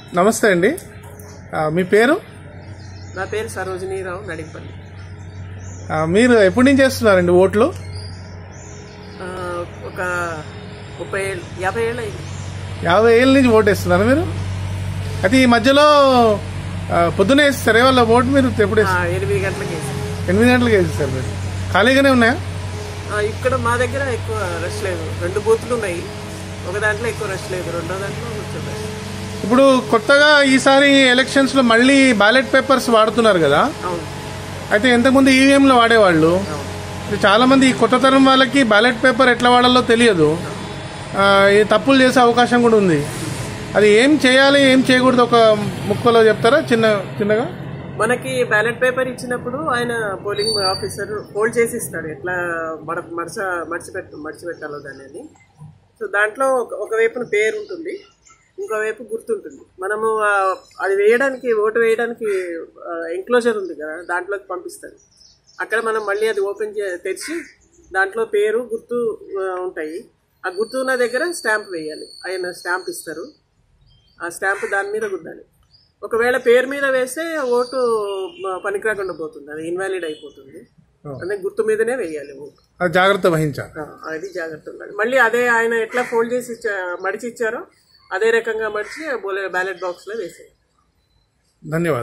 నమస్తే అండి ఆ, మీ పేరు నా పేరు సరోజినీరావు నడింపల్లి ఆ, మీరు ఎప్పటి నుంచి చేస్తున్నారండి ఓట్లు ఆ, ఒక ముప్పై ఏళ్ళు యాభై ఏళ్ళు అయింది యాభై ఏళ్ళ నుంచి ఓటు వేస్తున్నారు మీరు అయితే ఈ మధ్యలో ఆ, పొద్దునే వేస్తారు వాళ్ళ ఓటు మీరు ఎప్పుడు ఆ, వేస్తారు ఎనిమిది గంటలకు వేసాను ఎనిమిది గంటలకు వేసేస్తారు మీరు ఖాళీగానే ఉన్నాయా ఆ, ఇక్కడ మా దగ్గర ఎక్కువ రష్ లేదు రెండు బూతులు ఉన్నాయి ఒక దాంట్లో ఎక్కువ రష్ లేదు రెండో దాంట్లో కొంచెం రష్ ఇప్పుడు కొత్తగా ఈసారి ఎలక్షన్స్లో మళ్ళీ బ్యాలెట్ పేపర్స్ వాడుతున్నారు కదా అవును అయితే ఇంతకుముందు ఈవీఎంలో వాడేవాళ్ళు అవును ఇప్పుడు చాలా మంది ఈ కొత్త తరం వాళ్ళకి బ్యాలెట్ పేపర్ ఎట్లా వాడాలో తెలియదు ఆ, ఈ తప్పులు చేసే అవకాశం కూడా ఉంది అది ఏం చేయాలి ఏం చేయకూడదు ఒక ముక్కలో చెప్తారా చిన్న చిన్నగా మనకి బ్యాలెట్ పేపర్ ఇచ్చినప్పుడు ఆయన పోలింగ్ ఆఫీసర్ హోల్డ్ చేసి ఇస్తాడు ఎట్లా మడ మడచ మడిచిపెట్టు మడిచిపెట్టాలో దాన్ని అని సో దాంట్లో ఒక- ఒకవైపున పేరు ఉంటుంది ఇంకోవైపు గుర్తుంటుంది మనము ఆ, అది వేయడానికి ఓటు వేయడానికి ఎంక్లోజర్ ఉంది కదా దాంట్లోకి పంపిస్తారు అక్కడ మనం మళ్ళీ అది ఓపెన్ చే తెరిచి దాంట్లో పేరు గుర్తు ఆ, ఉంటాయి ఆ గుర్తు ఉన్న దగ్గర స్టాంప్ వేయాలి ఆయన స్టాంప్ ఇస్తారు ఆ స్టాంప్ దాని మీద గుద్దాలి ఒకవేళ పేరు మీద వేస్తే ఓటు మ- పనికిరాకుండా పోతుంది అది ఇన్వాలిడ్ అయిపోతుంది అందుకే గుర్తు మీదనే వేయాలి ఓటు అది జాగ్రత్త వహించాలి ఆ, అది జాగ్రత్త ఉండాలి మళ్ళీ అదే ఆయన ఎట్లా ఫోల్డ్ చేసి ఇచ్చా మడిచి ఇచ్చారో అదే రకంగా మడిచి బ్యాలెట్ బాక్స్లో వేసేయాలి ధన్యవాదాలు